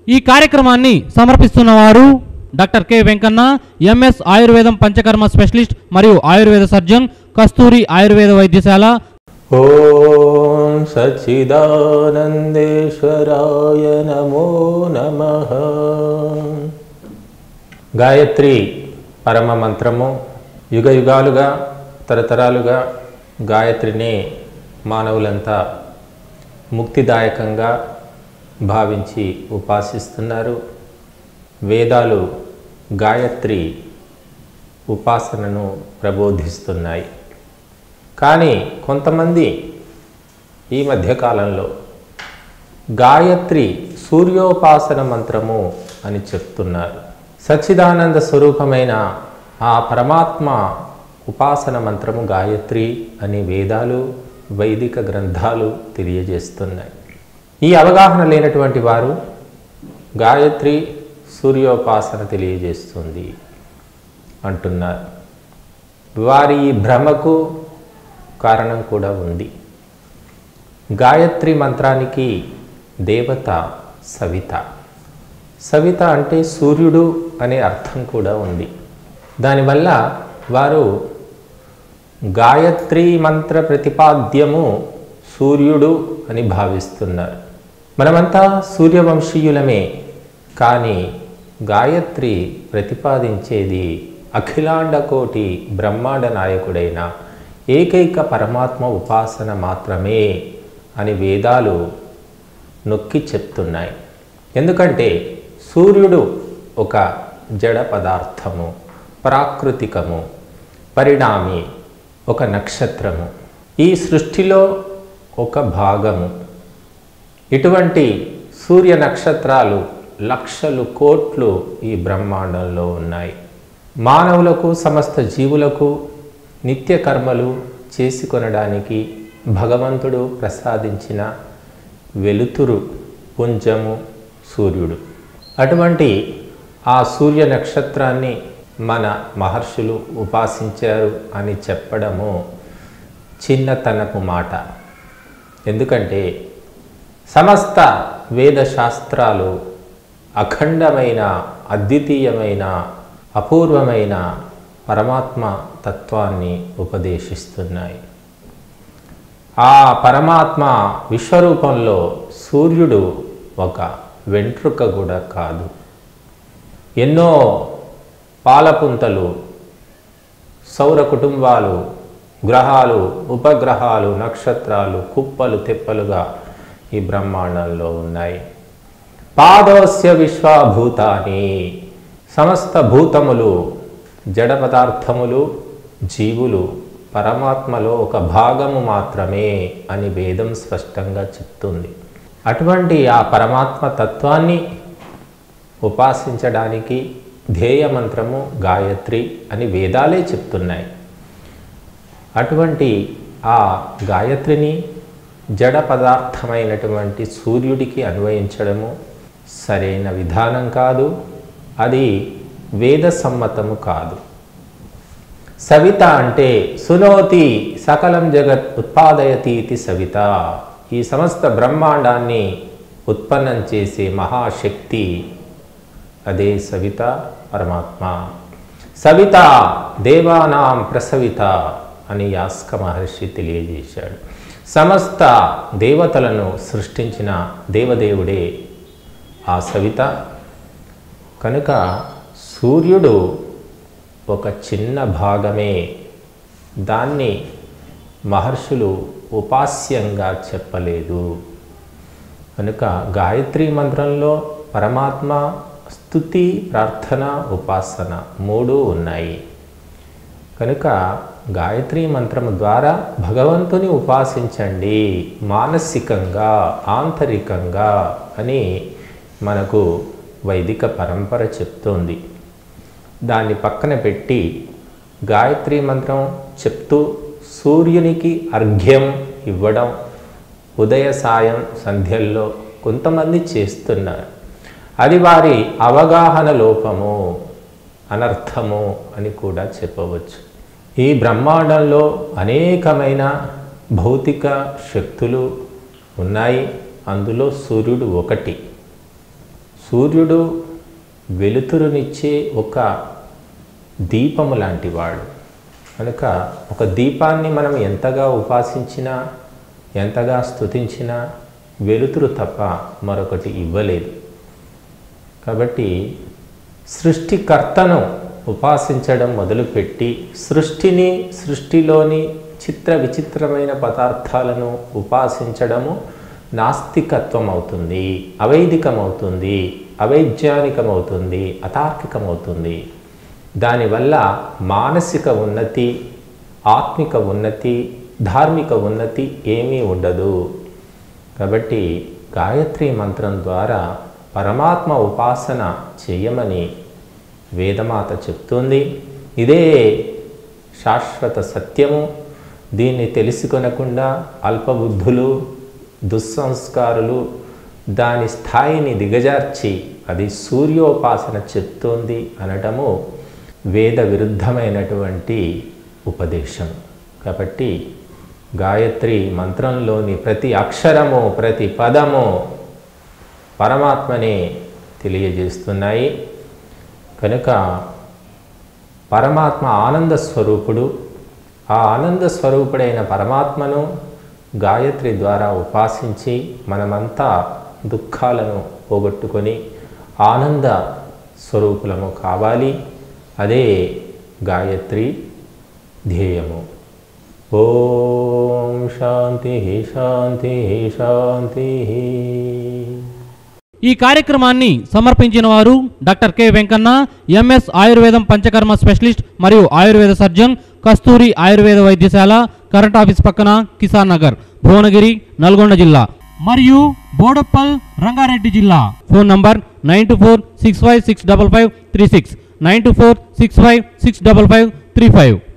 ఈ కార్యక్రమాన్ని సమర్పిస్తున్నవారు డాక్టర్ కె వెంకన్న ఎంఎస్ ఆయుర్వేదం పంచకర్మ స్పెషలిస్ట్ మరియు ఆయుర్వేద సర్జన్ కస్తూరి ఆయుర్వేద వైద్యశాల ఓం సచ్చిదానందేశ్వరాయ నమో నమ గాయత్రి పరమ మంత్రము యుగ యుగాలుగా తరతరాలుగా గాయత్రిని మానవులంతా ముక్తిదాయకంగా భావించి ఉపాసిస్తున్నారు వేదాలు గాయత్రి ఉపాసనను ప్రబోధిస్తున్నాయి కానీ కొంతమంది ఈ మధ్యకాలంలో గాయత్రి సూర్యోపాసన మంత్రము అని చెప్తున్నారు సచ్చిదానంద స్వరూపమైన ఆ పరమాత్మ ఉపాసన మంత్రము గాయత్రి అని వేదాలు వైదిక గ్రంథాలు తెలియజేస్తున్నాయి ఈ అవగాహన లేనటువంటి వారు గాయత్రి సూర్యోపాసన తెలియజేస్తుంది అంటున్నారు వారి ఈ భ్రమకు కారణం కూడా ఉంది గాయత్రి మంత్రానికి దేవత సవిత సవిత అంటే సూర్యుడు అనే అర్థం కూడా ఉంది దానివల్ల వారు గాయత్రి మంత్ర ప్రతిపాద్యము సూర్యుడు అని భావిస్తున్నారు మనమంతా సూర్యవంశీయులమే కానీ గాయత్రి ప్రతిపాదించేది అఖిలాండ కోటి బ్రహ్మాండ నాయకుడైన ఏకైక పరమాత్మ ఉపాసన మాత్రమే అని వేదాలు నొక్కి చెప్తున్నాయి ఎందుకంటే సూర్యుడు ఒక జడ పదార్థము ప్రాకృతికము పరిణామి ఒక నక్షత్రము ఈ సృష్టిలో ఒక భాగము ఇటువంటి సూర్య నక్షత్రాలు లక్షలు కోట్లు ఈ బ్రహ్మాండంలో ఉన్నాయి మానవులకు సమస్త జీవులకు నిత్య కర్మలు చేసుకొనడానికి భగవంతుడు ప్రసాదించిన వెలుతురు పుంజము సూర్యుడు అటువంటి ఆ సూర్య నక్షత్రాన్ని మన మహర్షులు ఉపాసించారు అని చెప్పడము చిన్నతనపు మాట ఎందుకంటే సమస్త వేద శాస్త్రాలు అఖండమైన అద్వితీయమైన అపూర్వమైన పరమాత్మ తత్వాన్ని ఉపదేశిస్తున్నాయి ఆ పరమాత్మ విశ్వరూపంలో సూర్యుడు ఒక వెంట్రుక కూడా కాదు ఎన్నో పాలపుంతలు సౌర కుటుంబాలు గ్రహాలు ఉపగ్రహాలు నక్షత్రాలు కుప్పలు తెప్పలుగా ఈ బ్రహ్మాండంలో ఉన్నాయి పాదోస్య విశ్వభూతాని సమస్త భూతములు జడ పదార్థములు జీవులు పరమాత్మలో ఒక భాగము మాత్రమే అని వేదం స్పష్టంగా చెప్తుంది అటువంటి ఆ పరమాత్మ తత్వాన్ని ఉపాసించడానికి ధ్యేయ మంత్రము గాయత్రి అని వేదాలే చెప్తున్నాయి అటువంటి ఆ గాయత్రిని జడ పదార్థమైనటువంటి సూర్యుడికి అన్వయించడము సరైన విధానం కాదు అది వేద సమ్మతము కాదు సవిత అంటే సునోతి సకలం జగత్ ఉత్పాదయతి ఇది సవిత ఈ సమస్త బ్రహ్మాండాన్ని ఉత్పన్నం చేసే మహాశక్తి అదే సవిత పరమాత్మ సవిత దేవానాం ప్రసవిత అని యాస్క మహర్షి తెలియజేశాడు సమస్త దేవతలను సృష్టించిన దేవదేవుడే ఆ సవిత కనుక సూర్యుడు ఒక చిన్న భాగమే దాన్ని మహర్షులు ఉపాస్యంగా చెప్పలేదు కనుక గాయత్రి మంత్రంలో పరమాత్మ స్తుతి ప్రార్థన ఉపాసన మూడు ఉన్నాయి కనుక గాయత్రి మంత్రము ద్వారా భగవంతుని ఉపాసించండి మానసికంగా ఆంతరికంగా అని మనకు వైదిక పరంపర చెప్తోంది దాన్ని పక్కన పెట్టి గాయత్రి మంత్రం చెప్తూ సూర్యునికి అర్ఘ్యం ఇవ్వడం ఉదయ సాయం సంధ్యల్లో కొంతమంది చేస్తున్నారు అది వారి అవగాహన లోపము అనర్థము అని కూడా చెప్పవచ్చు ఈ బ్రహ్మాండంలో అనేకమైన భౌతిక శక్తులు ఉన్నాయి అందులో సూర్యుడు ఒకటి సూర్యుడు వెలుతురునిచ్చే ఒక దీపము లాంటి వాడు కనుక ఒక దీపాన్ని మనం ఎంతగా ఉపాసించినా ఎంతగా స్తుతించినా వెలుతురు తప్ప మరొకటి ఇవ్వలేదు కాబట్టి సృష్టికర్తను ఉపాసించడం మొదలుపెట్టి సృష్టిని సృష్టిలోని చిత్ర విచిత్రమైన పదార్థాలను ఉపాసించడము నాస్తికత్వం అవుతుంది అవైదికమవుతుంది అవైజ్ఞానికమవుతుంది అతార్కికమవుతుంది దానివల్ల మానసిక ఉన్నతి ఆత్మిక ఉన్నతి ధార్మిక ఉన్నతి ఏమీ ఉండదు కాబట్టి గాయత్రి మంత్రం ద్వారా పరమాత్మ ఉపాసన చేయమని వేదమాత చెప్తుంది ఇదే శాశ్వత సత్యము దీన్ని తెలుసుకొనకుండా అల్పబుద్ధులు దుస్సంస్కారులు దాని స్థాయిని దిగజార్చి అది సూర్యోపాసన చెప్తోంది అనటము వేద విరుద్ధమైనటువంటి ఉపదేశం కాబట్టి గాయత్రి మంత్రంలోని ప్రతి అక్షరము ప్రతి పదము పరమాత్మనే తెలియజేస్తున్నాయి కనుక పరమాత్మ ఆనంద స్వరూపుడు ఆ ఆనంద స్వరూపుడైన పరమాత్మను గాయత్రి ద్వారా ఉపాసించి మనమంతా దుఃఖాలను పోగొట్టుకొని ఆనంద స్వరూపులము కావాలి అదే గాయత్రి ధ్యేయము ఓం శాంతి శాంతి శాంతి ఈ కార్యక్రమాన్ని సమర్పించిన వారు డాక్టర్ కె వెంకన్న ఎంఎస్ ఆయుర్వేదం పంచకర్మ స్పెషలిస్ట్ మరియు ఆయుర్వేద సర్జన్ కస్తూరి ఆయుర్వేద వైద్యశాల కరెంట్ ఆఫీస్ పక్కన కిసాన్ నగర్ భువనగిరి నల్గొండ జిల్లా మరియు బోడప్పల్ రంగారెడ్డి జిల్లా phone number nine two four six five six double five three six nine two four six five six double five three five